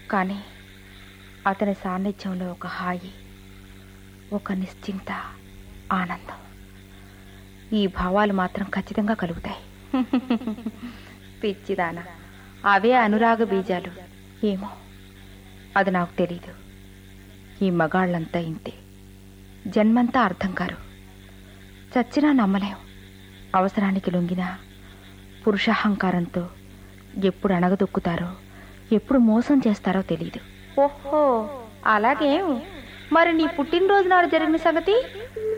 కానీ అతని సాన్నిధ్యంలో ఒక హాయి ఒక నిశ్చింత ఆనందం ఈ భావాలు మాత్రం ఖచ్చితంగా కలుగుతాయి పిచ్చిదాన అవే అనురాగ బీజాలు ఏమో అది నాకు తెలీదు ఈ మగాళ్ళంతా ఇంతే జన్మంతా అర్థం కారు చచ్చినా నమ్మలేం అవసరానికి లొంగిన పురుషాహంకారంతో ఎప్పుడు అణగదొక్కుతారో ఎప్పుడు మోసం చేస్తారో తెలీదు ఓహో అలాగేం మరి నీ పుట్టినరోజు నాడు జరిగిన సంగతి